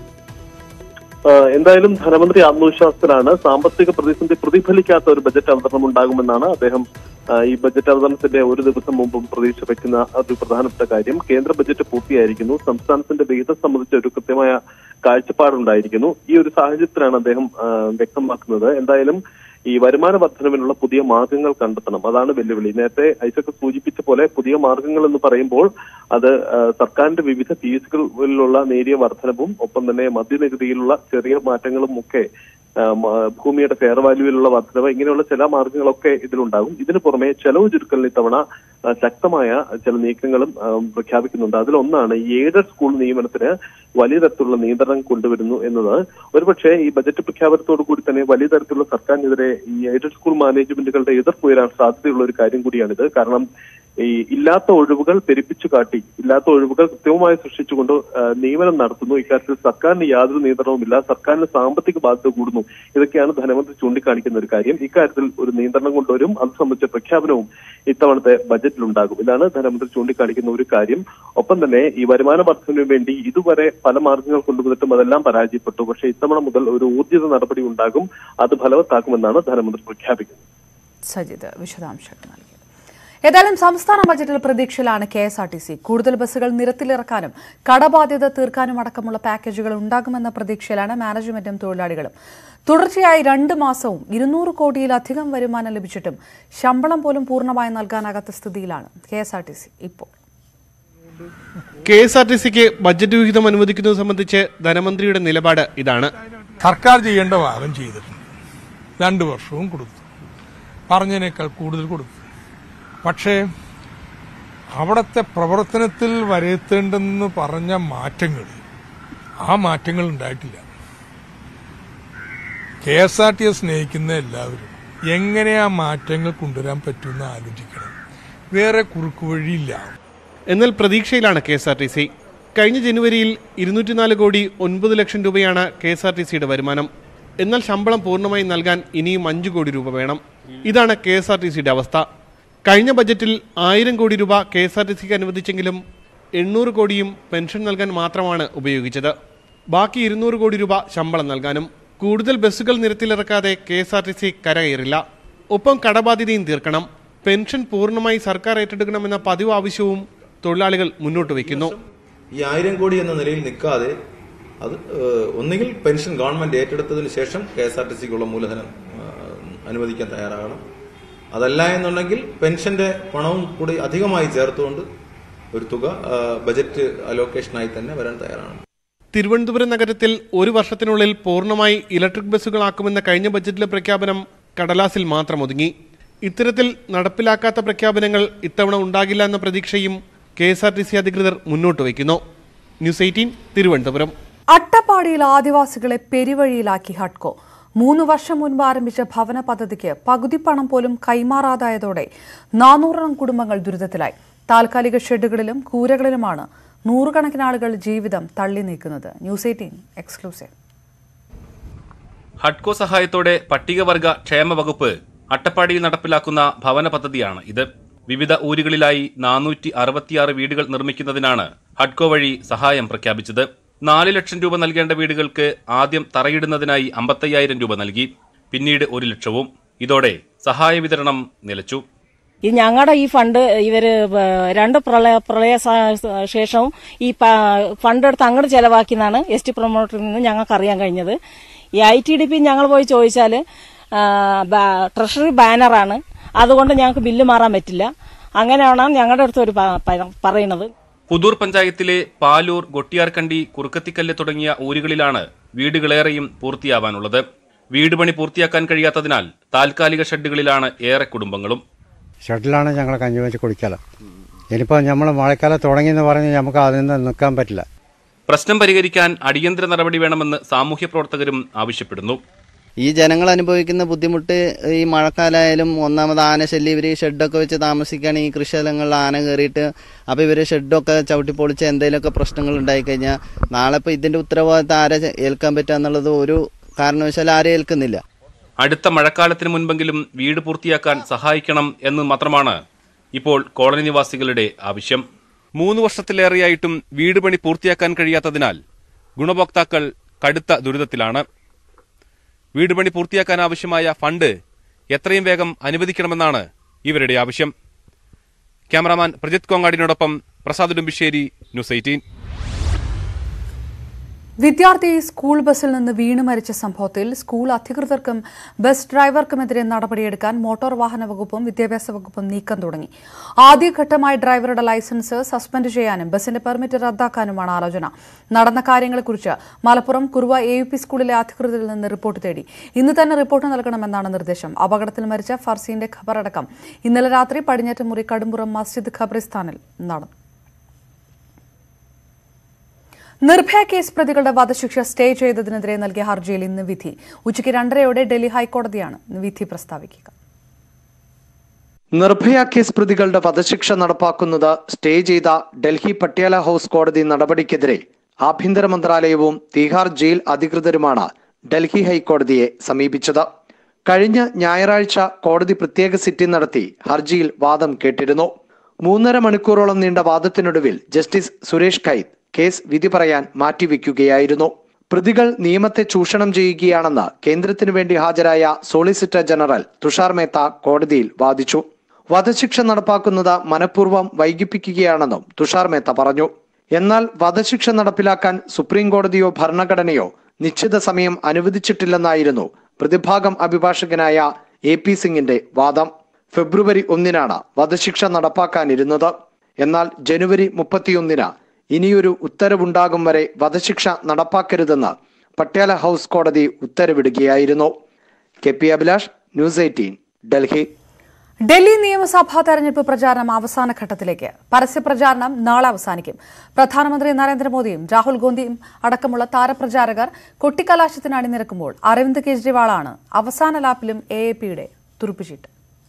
ആഹ് എന്തായാലും ധനമന്ത്രി ആത്മവിശ്വാസത്തിലാണ് സാമ്പത്തിക പ്രതിസന്ധി പ്രതിഫലിക്കാത്ത ഒരു ബജറ്റ് അവതരണം ഉണ്ടാകുമെന്നാണ് അദ്ദേഹം ആഹ് ഈ ബജറ്റ് അവതരണത്തിന്റെ ഒരു ദിവസം മുമ്പും പ്രതീക്ഷ വെക്കുന്ന ഒരു പ്രധാനപ്പെട്ട കാര്യം കേന്ദ്ര ബജറ്റ് പൂർത്തിയായിരിക്കുന്നു സംസ്ഥാനത്തിന്റെ വിഹിതം സംബന്ധിച്ച ഒരു കൃത്യമായ കാഴ്ചപ്പാടുണ്ടായിരിക്കുന്നു ഈ ഒരു സാഹചര്യത്തിലാണ് അദ്ദേഹം ആഹ് വ്യക്തമാക്കുന്നത് എന്തായാലും ഈ വരുമാന വർധനവിനുള്ള പുതിയ മാർഗങ്ങൾ കണ്ടെത്തണം അതാണ് വെല്ലുവിളി നേരത്തെ ഐസക് സൂചിപ്പിച്ച പോലെ പുതിയ മാർഗങ്ങൾ എന്ന് പറയുമ്പോൾ അത് ആ, സർക്കാരിന്റെ വിവിധ ഫീസുകളിലുള്ള നേരിയ വർധനവും ഒപ്പം തന്നെ മദ്യനികുതിയിലുള്ള ചെറിയ മാറ്റങ്ങളും ഒക്കെ ആ, മ- ഭൂമിയുടെ ഫെയർ വാല്യൂവിലുള്ള വർധനവ് ഇങ്ങനെയുള്ള ചില മാർഗങ്ങളൊക്കെ ഇതിലുണ്ടാകും ഇതിനു പുറമെ ചെലവ് ചുരുക്കലിന് ഇത്തവണ ആ, ശക്തമായ ചില നീക്കങ്ങളും ആ, പ്രഖ്യാപിക്കുന്നുണ്ട് അതിലൊന്നാണ് ഈ എയ്ഡഡ് സ്കൂൾ നിയമനത്തിന് വലിയ തരത്തിലുള്ള നിയന്ത്രണം കൊണ്ടുവരുന്നു എന്നത് ഒരുപക്ഷെ ഈ ബജറ്റ് പ്രഖ്യാപനത്തോടു കൂടി തന്നെ വലിയ തരത്തിലുള്ള സർക്കാരിനെതിരെ ഈ എയ്ഡഡ് സ്കൂൾ മാനേജ്മെന്റുകളുടെ എതിർപ്പ് ഉയരാൻ സാധ്യതയുള്ള ഒരു കാര്യം കൂടിയാണിത് കാരണം ഈ ഇല്ലാത്ത ഒഴിവുകൾ പെരുപ്പിച്ചു കാട്ടി ഇല്ലാത്ത ഒഴിവുകൾ കൃത്യമായി സൃഷ്ടിച്ചുകൊണ്ട് ആ, നിയമനം നടത്തുന്നു ഇക്കാര്യത്തിൽ സർക്കാരിന് യാതൊരു നിയന്ത്രണവുമില്ല സർക്കാരിന് സാമ്പത്തിക ബാധ്യത കൂടുന്നു ഇതൊക്കെയാണ് ധനമന്ത്രി ചൂണ്ടിക്കാണിക്കുന്ന ഒരു കാര്യം ഇക്കാര്യത്തിൽ ഒരു നിയന്ത്രണം കൊണ്ടുവരും അത് സംബന്ധിച്ച പ്രഖ്യാപനവും ഇത്തവണത്തെ ബജറ്റിലുണ്ടാകും ഇതാണ് ധനമന്ത്രി ചൂണ്ടിക്കാണിക്കുന്ന ഒരു കാര്യം ഒപ്പം തന്നെ ഈ വരുമാന വർധനവിന് വേണ്ടി ഇതുവരെ പല മാർഗങ്ങൾ കൊണ്ടുവന്നിട്ടും അതെല്ലാം പരാജയപ്പെട്ടു പക്ഷേ ഇത്തവണ മുതൽ ഒരു ഊർജിത നടപടി ഉണ്ടാകും അത് ഫലവത്താക്കുമെന്നാണ് ധനമന്ത്രി പ്രഖ്യാപിക്കുന്നത് സജിത് വിശദാംശങ്ങൾ നൽകി ഏതായാലും സംസ്ഥാന ബജറ്റിൽ പ്രതീക്ഷയിലാണ് K S R T C കൂടുതൽ ബസ്സുകൾ നിരത്തിലിറക്കാനും കടബാധ്യത തീർക്കാനും അടക്കമുള്ള പാക്കേജുകൾ ഉണ്ടാകുമെന്ന പ്രതീക്ഷയിലാണ് മാനേജ്മെന്റും തൊഴിലാളികളും തുടർച്ചയായി രണ്ട് മാസവും ഇരുന്നൂറ് കോടിയിലധികം വരുമാനം ലഭിച്ചിട്ടും ശമ്പളം പോലും പൂർണ്ണമായി നൽകാനാകാത്ത സ്ഥിതിയിലാണ് K S R T C ഇപ്പോൾ കെ എസ് ആർ ടി സിക്ക് ബജറ്റ് വിഹിതം അനുവദിക്കുന്നത് സംബന്ധിച്ച് ധനമന്ത്രിയുടെ നിലപാട് ഇതാണ് സർക്കാർ ചെയ്യേണ്ട ഭാഗം ചെയ്തിട്ടുണ്ട് രണ്ട് വർഷവും കൊടുത്തു പറഞ്ഞതിനേക്കാൾ കൂടുതൽ കൊടുത്തു പക്ഷേ അവിടുത്തെ പ്രവർത്തനത്തിൽ വരുത്തേണ്ടെന്ന് പറഞ്ഞ മാറ്റങ്ങൾ ആ മാറ്റങ്ങൾ ഉണ്ടായിട്ടില്ല K S R T S സ്നേഹിക്കുന്ന എല്ലാവരും എങ്ങനെ ആ മാറ്റങ്ങൾ കൊണ്ടുവരാൻ പറ്റുമെന്ന് ആലോചിക്കണം വേറെ കുറുക്കുവഴിയില്ല എന്നാൽ പ്രതീക്ഷയിലാണ് K S R T C കഴിഞ്ഞ ജനുവരിയിൽ ഇരുന്നൂറ്റിനാല് കോടി ഒൻപത് ലക്ഷം രൂപയാണ് കെ എസ് ആർ ടി സിയുടെ വരുമാനം എന്നാൽ ശമ്പളം പൂർണ്ണമായി നൽകാൻ ഇനിയും അഞ്ചു കോടി രൂപ വേണം ഇതാണ് കെ എസ് ആർ ടി സിയുടെ അവസ്ഥ കഴിഞ്ഞ ബജറ്റിൽ ആയിരം കോടി രൂപ കെ എസ് ആർ ടി സിക്ക് അനുവദിച്ചെങ്കിലും എണ്ണൂറ് കോടിയും പെൻഷൻ നൽകാൻ മാത്രമാണ് ഉപയോഗിച്ചത് ബാക്കി ഇരുന്നൂറ് കോടി രൂപ ശമ്പളം നൽകാനും കൂടുതൽ ബസ്സുകൾ നിരത്തിലിറക്കാതെ K S R T C കരകയറില്ല ഒപ്പം കടബാധ്യതയും തീർക്കണം പെൻഷൻ പൂർണ്ണമായി സർക്കാർ ഏറ്റെടുക്കണമെന്ന പതിവ് ആവശ്യവും തൊഴിലാളികൾ മുന്നോട്ട് വയ്ക്കുന്നു ഈ ആയിരം കോടി എന്ന നിലയിൽ നിൽക്കാതെ അത് ഏഹ്, ഒന്നുകിൽ പെൻഷൻ ഗവൺമെന്റ് ഏറ്റെടുത്തതിന് ശേഷം കെ എസ് ആർ ടി സിക്കുള്ള മൂലധനം ഏഹ്, അനുവദിക്കാൻ തയ്യാറാകണം അതല്ല എന്നുണ്ടെങ്കിൽ പെൻഷന്റെ പണവും കൂടി അധികമായി ചേർത്തുകൊണ്ട് ഒരു തുക ഏഹ്, ബജറ്റ് അലോക്കേഷനായി തന്നെ വരാൻ തയ്യാറാണ് തിരുവനന്തപുരം നഗരത്തിൽ ഒരു വർഷത്തിനുള്ളിൽ പൂർണ്ണമായി ഇലക്ട്രിക് ബസ്സുകളാക്കുമെന്ന കഴിഞ്ഞ ബജറ്റിലെ പ്രഖ്യാപനം കടലാസിൽ മാത്രം ഒതുങ്ങി ഇത്തരത്തിൽ നടപ്പിലാക്കാത്ത പ്രഖ്യാപനങ്ങൾ ഇത്തവണ ഉണ്ടാകില്ല എന്ന പ്രതീക്ഷയും K S R T C അധികൃതർ മുന്നോട്ട് വയ്ക്കുന്നു ന്യൂസ് എയ്റ്റീൻ തിരുവനന്തപുരം അട്ടപ്പാടിയിൽ ആദിവാസികളെ പെരുവഴിയിലാക്കി ഹഡ്കോ മൂന്ന് വർഷം മുൻപ് ആരംഭിച്ച ഭവന പദ്ധതിക്ക് പകുതി പണം പോലും കൈമാറാതായതോടെ നാനൂറോളം കുടുംബങ്ങൾ ദുരിതത്തിലായി താൽക്കാലിക ഷെഡുകളിലും കൂരകളിലുമാണ് നൂറുകണക്കിന് ആളുകൾ ജീവിതം തള്ളി നീക്കുന്നത് ന്യൂസ് എയ്റ്റീൻ എക്സ്ക്ലൂസീവ് ഹഡ്കോ സഹായത്തോടെ പട്ടികവർഗ ക്ഷേമ വകുപ്പ് അട്ടപ്പാടിയിൽ നടപ്പിലാക്കുന്ന ഭവന പദ്ധതിയാണ് ഇത് വിവിധ ഊരുകളിലായി നാനൂറ്റി അറുപത്തിയാറ് വീടുകൾ നിർമ്മിക്കുന്നതിനാണ് ഹഡ്കോ വഴി സഹായം പ്രഖ്യാപിച്ചത് നാല് ലക്ഷം രൂപ നൽകേണ്ട വീടുകൾക്ക് ആദ്യം തറയിടുന്നതിനായി അമ്പത്തയ്യായിരം രൂപ നൽകി പിന്നീട് ഒരു ലക്ഷവും ഇതോടെ സഹായ വിതരണം നിലച്ചു ഈ ഞങ്ങളുടെ ഈ ഫണ്ട് ഇവര് ബ- രണ്ട് പ്രളയ പ്രളയ സ- ശേഷവും ഈ പ- ഫണ്ട് എടുത്ത് അങ്ങോട്ട് ചെലവാക്കിയെന്നാണ് എസ് ടി പ്രൊമോട്ടറിൽ നിന്ന് ഞങ്ങൾക്ക് അറിയാൻ കഴിഞ്ഞത് ഈ ഐ ടി ഡി പി ഞങ്ങൾ പോയി ചോദിച്ചാൽ ട്രഷറി ബാനറാണ് അതുകൊണ്ട് ഞങ്ങൾക്ക് ബില്ല് മാറാൻ പറ്റില്ല അങ്ങനെയാണ് ഞങ്ങളുടെ അടുത്ത് ഒരു പ- പ- പറയണത് പുതൂർ പഞ്ചായത്തിലെ പാലൂർ ഗൊട്ടിയാർക്കണ്ടി കുറുക്കത്തിക്കല്ല് തുടങ്ങിയ ഊരുകളിലാണ് വീടുകളേറെയും പൂർത്തിയാവാനുള്ളത് വീട് പണി പൂർത്തിയാക്കാൻ കഴിയാത്തതിനാൽ താൽക്കാലിക ഷെഡുകളിലാണ് ഏറെ കുടുംബങ്ങളും ഷട്ടിലാണ് ഞങ്ങൾ കഞ്ഞി വെച്ച് കുടിക്കല ഇനിയിപ്പോൾ നമ്മൾ മഴക്കാലം തുടങ്ങിയെന്ന് പറഞ്ഞ് നമുക്ക് അതിൽ നിന്ന് നിൽക്കാൻ പറ്റില്ല പ്രശ്നം പരിഹരിക്കാൻ അടിയന്തര നടപടി വേണമെന്ന് സാമൂഹ്യ പ്രവർത്തകരും ആവശ്യപ്പെടുന്നു ഈ ജനങ്ങൾ അനുഭവിക്കുന്ന ബുദ്ധിമുട്ട് ഈ മഴക്കാലമായാലും ഒന്നാമത് ആന ശല്യം ഇവർ ഷെഡൊക്കെ വെച്ച് താമസിക്കുകയാണ് ഈ കൃഷിസ്ഥലങ്ങളിൽ ആന കയറിയിട്ട് അപ്പോൾ ഇവർ ഷെഡൊക്കെ ചവിട്ടി പൊളിച്ച് എന്തെങ്കിലുമൊക്കെ പ്രശ്നങ്ങൾ ഉണ്ടായിക്കഴിഞ്ഞാൽ നാളെ ഇപ്പോൾ ഇതിൻ്റെ ഉത്തരവാദിത്തം ആരെ ഏൽക്കാൻ പറ്റുക എന്നുള്ളത് ഒരു കാരണവശാലും ആരും ഏൽക്കുന്നില്ല അടുത്ത മഴക്കാലത്തിന് മുൻപെങ്കിലും വീട് പൂർത്തിയാക്കാൻ സഹായിക്കണം എന്ന് മാത്രമാണ് ഇപ്പോൾ കോളനി നിവാസികളുടെ ആവശ്യം മൂന്ന് വർഷത്തിലേറെയായിട്ടും വീട് പണി പൂർത്തിയാക്കാൻ കഴിയാത്തതിനാൽ ഗുണഭോക്താക്കൾ കടുത്ത ദുരിതത്തിലാണ് വീട് പണി പൂർത്തിയാക്കാൻ ആവശ്യമായ ഫണ്ട് എത്രയും വേഗം അനുവദിക്കണമെന്നാണ് ഇവരുടെ ആവശ്യം ക്യാമറാമാൻ പ്രജിത് കോങ്ങാടിനോടൊപ്പം പ്രസാദ് ഉടുമ്പിശ്ശേരി ന്യൂസ് എയ്റ്റീൻ വിദ്യാർത്ഥി സ്കൂൾ ബസ്സിൽ നിന്ന് വീണ് മരിച്ച സംഭവത്തിൽ സ്കൂൾ അധികൃതർക്കും ബസ് ഡ്രൈവർക്കുമെതിരെ നടപടിയെടുക്കാൻ മോട്ടോർ വാഹന വകുപ്പും വിദ്യാഭ്യാസ വകുപ്പും നീക്കം തുടങ്ങി ആദ്യഘട്ടമായി ഡ്രൈവറുടെ ലൈസൻസ് സസ്പെൻഡ് ചെയ്യാനും ബസിന്റെ പെർമിറ്റ് റദ്ദാക്കാനുമാണ് ആലോചന നടന്ന കാര്യങ്ങളെക്കുറിച്ച് Malappuram Kuruva A U P സ്കൂളിലെ അധികൃതരിൽ നിന്ന് റിപ്പോർട്ട് തേടി ഇന്ന് തന്നെ റിപ്പോർട്ട് നൽകണമെന്നാണ് നിർദ്ദേശം അപകടത്തിൽ മരിച്ച ഫർസീന്റെ ഖബറടക്കം ഇന്നലെ രാത്രി പടിഞ്ഞാറ്റമുറി കടുമ്പുറം മസ്ജിദ് ഖബറിസ്ഥാനിൽ നടന്നു നിർഭയ കേസ് പ്രതികളുടെ വധശിക്ഷ സ്റ്റേ ചെയ്തതിനെതിരെ നൽകിയ ഹർജിയിൽ ഇന്ന് വിധി ഉച്ചയ്ക്ക് രണ്ടരയോടെ ഡൽഹി ഹൈക്കോടതിയാണ് വിധി പ്രസ്താവിക്കുക നിർഭയ കേസ് പ്രതികളുടെ വധശിക്ഷ നടപ്പാക്കുന്നത് സ്റ്റേ ചെയ്ത ഡൽഹി പട്യാല ഹൌസ് കോടതി നടപടിക്കെതിരെ ആഭ്യന്തര മന്ത്രാലയവും തീഹാർ ജയിൽ അധികൃതരുമാണ് ഡൽഹി ഹൈക്കോടതിയെ സമീപിച്ചത് കഴിഞ്ഞ ഞായറാഴ്ച കോടതി പ്രത്യേക സിറ്റിംഗ് നടത്തി ഹർജിയിൽ വാദം കേട്ടിരുന്നു മൂന്നര മണിക്കൂറോളം നീണ്ട വാദത്തിനൊടുവിൽ ജസ്റ്റിസ് സുരേഷ് ഖൈത്ത് കേസ് വിധി പറയാൻ മാറ്റിവെക്കുകയായിരുന്നു പ്രതികൾ നിയമത്തെ ചൂഷണം ചെയ്യുകയാണെന്ന് കേന്ദ്രത്തിനു വേണ്ടി ഹാജരായ സോളിസിറ്റർ ജനറൽ തുഷാർ മേത്ത കോടതിയിൽ വാദിച്ചു വധശിക്ഷ നടപ്പാക്കുന്നത് മനഃപൂർവ്വം വൈകിപ്പിക്കുകയാണെന്നും തുഷാർ മേത്ത പറഞ്ഞു എന്നാൽ വധശിക്ഷ നടപ്പിലാക്കാൻ സുപ്രീം കോടതിയോ ഭരണഘടനയോ നിശ്ചിത സമയം അനുവദിച്ചിട്ടില്ലെന്നായിരുന്നു പ്രതിഭാഗം അഭിഭാഷകനായ എ പി സിംഗിന്റെ വാദം ഫെബ്രുവരി ഒന്നിനാണ് വധശിക്ഷ നടപ്പാക്കാനിരുന്നത് എന്നാൽ ജനുവരി മുപ്പത്തിയൊന്നിന് ഇനിയൊരു ഉത്തരവുണ്ടാകും വരെ വധശിക്ഷ നടപ്പാക്കരുതെന്ന് പട്യാല ഹൌസ് കോടതി ഉത്തരവിടുകയായിരുന്നു K P Abhilash news eighteen Delhi Delhi നിയമസഭാ തെരഞ്ഞെടുപ്പ് പ്രചാരണം അവസാന ഘട്ടത്തിലേക്ക് പരസ്യപ്രചാരണം നാളെ അവസാനിക്കും പ്രധാനമന്ത്രി നരേന്ദ്രമോദിയും രാഹുൽ ഗാന്ധിയും അടക്കമുള്ള താരപ്രചാരകർ കൊട്ടിക്കലാശത്തിന് അണിനിരക്കുമ്പോൾ അരവിന്ദ് കെജ്രിവാളാണ് അവസാന ലാപ്പിലും എ എ പിയുടെ തുറുപ്പുചീട്ട്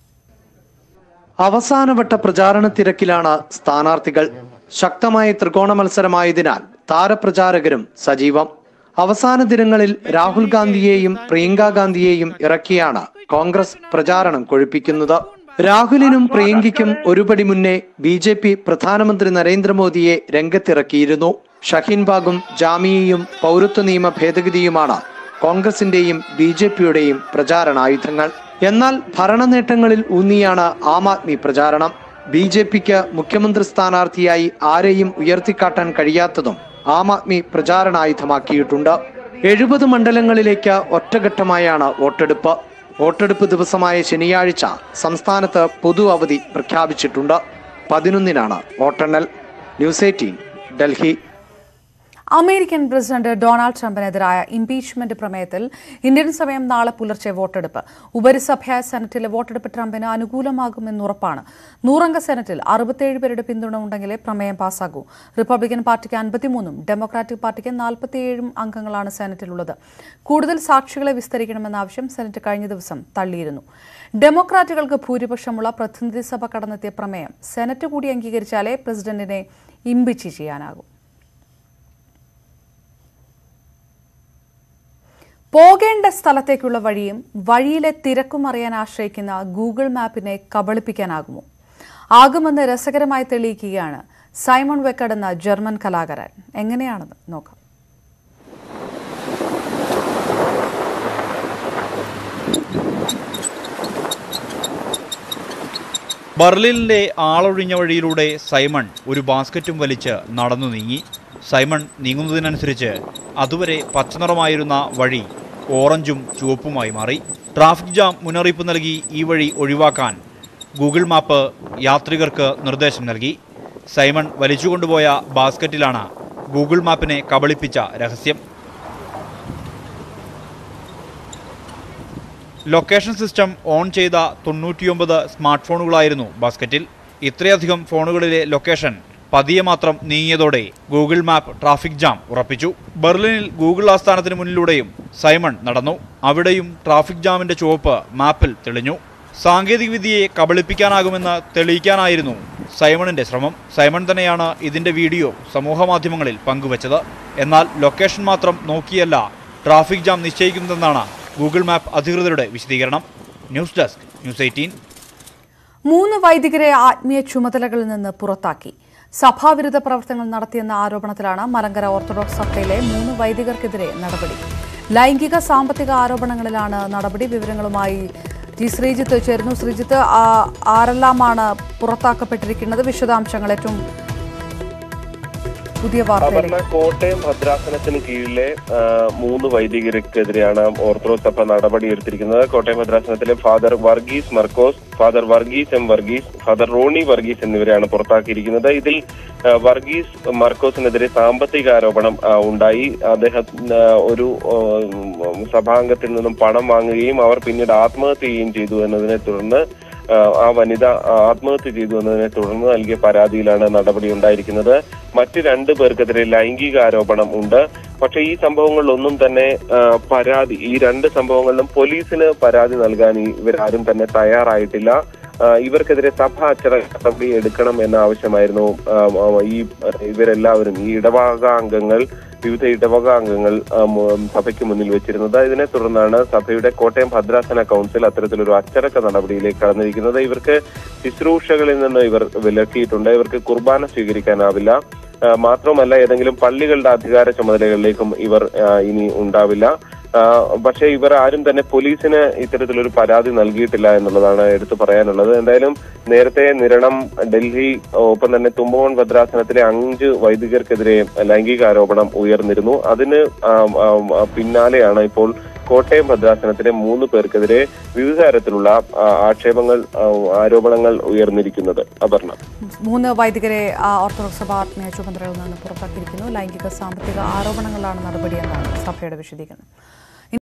അവസാനവട്ട പ്രചാരണ തിരക്കിലാണ് സ്ഥാനാർത്ഥികൾ ശക്തമായ ത്രികോണ മത്സരമായതിനാൽ താരപ്രചാരകരും സജീവം അവസാന ദിനങ്ങളിൽ രാഹുൽ ഗാന്ധിയെയും പ്രിയങ്ക ഗാന്ധിയെയും ഇറക്കിയാണ് കോൺഗ്രസ് പ്രചാരണം കൊഴുപ്പിക്കുന്നത് രാഹുലിനും പ്രിയങ്കയ്ക്കും ഒരുപടി മുന്നേ ബി ജെ പി പ്രധാനമന്ത്രി നരേന്ദ്രമോദിയെ രംഗത്തിറക്കിയിരുന്നു ഷഹീൻബാഗും ജാമിയയും പൗരത്വ നിയമ ഭേദഗതിയുമാണ് കോൺഗ്രസിന്റെയും ബി ജെ പിയുടെയും പ്രചാരണായുധങ്ങൾ എന്നാൽ ഭരണ നേട്ടങ്ങളിൽ ഊന്നിയാണ് ആം ആദ്മി പ്രചാരണം ബി ജെ പിക്ക് മുഖ്യമന്ത്രി സ്ഥാനാർത്ഥിയായി ആരെയും ഉയർത്തിക്കാട്ടാൻ കഴിയാത്തതും ആം ആദ്മി പ്രചാരണായുധമാക്കിയിട്ടുണ്ട് എഴുപത് മണ്ഡലങ്ങളിലേക്ക് ഒറ്റഘട്ടമായാണ് വോട്ടെടുപ്പ് വോട്ടെടുപ്പ് ദിവസമായ ശനിയാഴ്ച സംസ്ഥാനത്ത് പൊതു അവധി പ്രഖ്യാപിച്ചിട്ടുണ്ട് പതിനൊന്നിനാണ് വോട്ടെണ്ണൽ news eighteen Delhi American president Donald ട്രംപിനെതിരായ ഇംപീച്ച്മെന്റ് പ്രമേയത്തിൽ ഇന്ത്യൻ സമയം നാളെ പുലർച്ചെ വോട്ടെടുപ്പ് ഉപരിസഭയായ സെനറ്റിലെ വോട്ടെടുപ്പ് ട്രംപിന് അനുകൂലമാകുമെന്ന് ഉറപ്പാണ് നൂറംഗ സെനറ്റിൽ അറുപത്തിയേഴ് പേരുടെ പിന്തുണ ഉണ്ടെങ്കിലേ പ്രമേയം പാസ്സാകൂ റിപ്പബ്ലിക്കൻ പാർട്ടിക്ക് അൻപത്തിമൂന്നും ഡെമോക്രാറ്റിക് പാർട്ടിക്ക് നാൽപ്പത്തിയേഴും അംഗങ്ങളാണ് സെനറ്റിലുള്ളത് കൂടുതൽ സാക്ഷികളെ വിസ്തരിക്കണമെന്ന ആവശ്യം സെനറ്റ് കഴിഞ്ഞ ദിവസം തള്ളിയിരുന്നു ഡെമോക്രാറ്റുകൾക്ക് ഭൂരിപക്ഷമുള്ള പ്രതിനിധി സഭ കടന്നെത്തിയ പ്രമേയം സെനറ്റ് കൂടി അംഗീകരിച്ചാലേ പ്രസിഡന്റിനെ ഇംപീച്ച് ചെയ്യാനാകൂ പോകേണ്ട സ്ഥലത്തേക്കുള്ള വഴിയും വഴിയിലെ തിരക്കും അറിയാൻ ആശ്രയിക്കുന്ന ഗൂഗിൾ മാപ്പിനെ കബളിപ്പിക്കാനാകുമോ ആകുമെന്ന് രസകരമായി തെളിയിക്കുകയാണ് സൈമൺ വെക്കഡ് എന്ന ജർമ്മൻ കലാകാരൻ എങ്ങനെയാണെന്ന് നോക്കാം ബർലിനിലെ ആളൊഴിഞ്ഞ വഴിയിലൂടെ സൈമൺ ഒരു ബാസ്ക്കറ്റും വലിച്ച് നടന്നു നീങ്ങി സൈമൺ നീങ്ങുന്നതിനനുസരിച്ച് അതുവരെ പച്ചനിറമായിരുന്ന വഴി ഓറഞ്ചും ചുവപ്പുമായി മാറി ട്രാഫിക് ജാം മുന്നറിയിപ്പ് നൽകി ഈ വഴി ഒഴിവാക്കാൻ ഗൂഗിൾ മാപ്പ് യാത്രികർക്ക് നിർദ്ദേശം നൽകി സൈമൺ വലിച്ചുകൊണ്ടുപോയ ബാസ്ക്കറ്റിലാണ് ഗൂഗിൾ മാപ്പിനെ കബളിപ്പിച്ച രഹസ്യം ലൊക്കേഷൻ സിസ്റ്റം ഓൺ ചെയ്ത തൊണ്ണൂറ്റിയൊമ്പത് സ്മാർട്ട് ഫോണുകളായിരുന്നു ബാസ്ക്കറ്റിൽ ഇത്രയധികം ഫോണുകളിലെ ലൊക്കേഷൻ പതിയെ മാത്രം നീങ്ങിയതോടെ ഗൂഗിൾ മാപ്പ് ട്രാഫിക് ജാം ഉറപ്പിച്ചു ബെർലിനിൽ ഗൂഗിൾ ആസ്ഥാനത്തിന് മുന്നിലൂടെയും സൈമൺ നടന്നു അവിടെയും ട്രാഫിക് ജാമിന്റെ ചുവപ്പ് മാപ്പിൽ തെളിഞ്ഞു സാങ്കേതികവിദ്യയെ കബളിപ്പിക്കാനാകുമെന്ന് തെളിയിക്കാനായിരുന്നു സൈമണിന്റെ ശ്രമം സൈമൺ തന്നെയാണ് ഇതിന്റെ വീഡിയോ സമൂഹമാധ്യമങ്ങളിൽ പങ്കുവച്ചത് എന്നാൽ ലൊക്കേഷൻ മാത്രം നോക്കിയല്ല ട്രാഫിക് ജാം നിശ്ചയിക്കുന്നതെന്നാണ് ഗൂഗിൾ മാപ്പ് അധികൃതരുടെ വിശദീകരണം ന്യൂസ് ഡെസ്ക് ന്യൂസ് എയ്റ്റീൻ മൂന്ന് വൈദികരെ ആത്മീയ ചുമതലകളിൽ നിന്ന് പുറത്താക്കി സഭാവിരുദ്ധ പ്രവർത്തനങ്ങൾ നടത്തിയെന്ന ആരോപണത്തിലാണ് മലങ്കര ഓർത്തഡോക്സ് സഭയിലെ മൂന്ന് വൈദികർക്കെതിരെ നടപടി ലൈംഗിക സാമ്പത്തിക ആരോപണങ്ങളിലാണ് നടപടി വിവരങ്ങളുമായി ജി ശ്രീജിത്ത് ചേരുന്നു ശ്രീജിത്ത് ആ- ആരെല്ലാമാണ് പുറത്താക്കപ്പെട്ടിരിക്കുന്നത് വിശദാംശങ്ങൾ ഏറ്റവും പുതിയ വാർത്തയിലേക്ക് അപർണ കോട്ടയം ഭദ്രാസനത്തിന് കീഴിലെ ആ, മൂന്ന് വൈദികർക്കെതിരെയാണ് ഓർത്തഡോക്സ് സഭ നടപടിയെടുത്തിരിക്കുന്നത് കോട്ടയം ഭദ്രാസനത്തിലെ father Varghese Markose father Varghese M Varghese father Roni Varghese എന്നിവരെയാണ് പുറത്താക്കിയിരിക്കുന്നത് ഇതിൽ ആ, വർഗീസ് മർക്കോസിനെതിരെ സാമ്പത്തിക ആരോപണം ആ, ഉണ്ടായി അദ്ദേഹം ആ, ഒരു ആ, ഉം, സഭാംഗത്തിൽ നിന്നും പണം വാങ്ങുകയും അവർ പിന്നീട് ആത്മഹത്യ ചെയ്യുകയും ചെയ്തു എന്നതിനെ തുടർന്ന് ആ, ആ വനിത ആത്മഹത്യ ചെയ്തു എന്നതിനെ തുടർന്ന് നൽകിയ പരാതിയിലാണ് നടപടി ഉണ്ടായിരിക്കുന്നത് മറ്റ് രണ്ടു പേർക്കെതിരെ ലൈംഗിക ആരോപണം ഉണ്ട് പക്ഷെ ഈ സംഭവങ്ങളിലൊന്നും തന്നെ ആ, പരാതി ഈ രണ്ട് സംഭവങ്ങളിലും പോലീസിന് പരാതി നൽകാൻ ഈ ഇവരാരും തന്നെ തയ്യാറായിട്ടില്ല ആ, ഇവർക്കെതിരെ സഭ അച്ചടക്ക നടപടി എടുക്കണം എന്ന ആവശ്യമായിരുന്നു ആ, ആ, ഈ ഇവരെല്ലാവരും ഈ ഇടവക അംഗങ്ങൾ വിവിധ ഇടവക അംഗങ്ങൾ ആ, മു- സഭയ്ക്ക് മുന്നിൽ വെച്ചിരുന്നത് ഇതിനെ തുടർന്നാണ് സഭയുടെ കോട്ടയം ഭദ്രാസന കൗൺസിൽ അത്തരത്തിലൊരു അച്ചടക്ക നടപടിയിലേക്ക് കടന്നിരിക്കുന്നത് ഇവർക്ക് ശുശ്രൂഷകളിൽ നിന്ന് ഇവർ വിലക്കിയിട്ടുണ്ട് ഇവർക്ക് കുർബാന സ്വീകരിക്കാനാവില്ല ആ, മാത്രമല്ല ഏതെങ്കിലും പള്ളികളുടെ അധികാര ചുമതലകളിലേക്കും ഇവർ ആ, ഇനി ഉണ്ടാവില്ല ആ, പക്ഷേ ഇവർ ആരും തന്നെ പോലീസിന് ഇത്തരത്തിലൊരു പരാതി നൽകിയിട്ടില്ല എന്നുള്ളതാണ് എടുത്തു പറയാനുള്ളത് എന്തായാലും നേരത്തെ നിരണം ഡൽഹി ഒപ്പം തന്നെ തുമ്പവൺ ഭദ്രാസനത്തിലെ അഞ്ച് വൈദികർക്കെതിരെ ലൈംഗിക ആരോപണം ഉയർന്നിരുന്നു അതിന് ആ, ആ, ആ, പിന്നാലെയാണ് ഇപ്പോൾ കോട്ടയം ഭദ്രാസനത്തിലെ മൂന്ന് പേർക്കെതിരെ വിവിധ തരത്തിലുള്ള ആ, ആക്ഷേപങ്ങൾ ആ, ആരോപണങ്ങൾ ഉയർന്നിരിക്കുന്നത് അപർണ മൂന്ന് വൈദികരെ ആ, ഓർത്തഡോക്സ് സഭ ആത്മീയ ചുമതലകളിൽ നിന്ന് പുറത്താക്കിയിരിക്കുന്നു ലൈംഗിക സാമ്പത്തിക ആരോപണങ്ങളാണ് നടപടിയെന്നാണ് സഭയുടെ വിശദീകരണം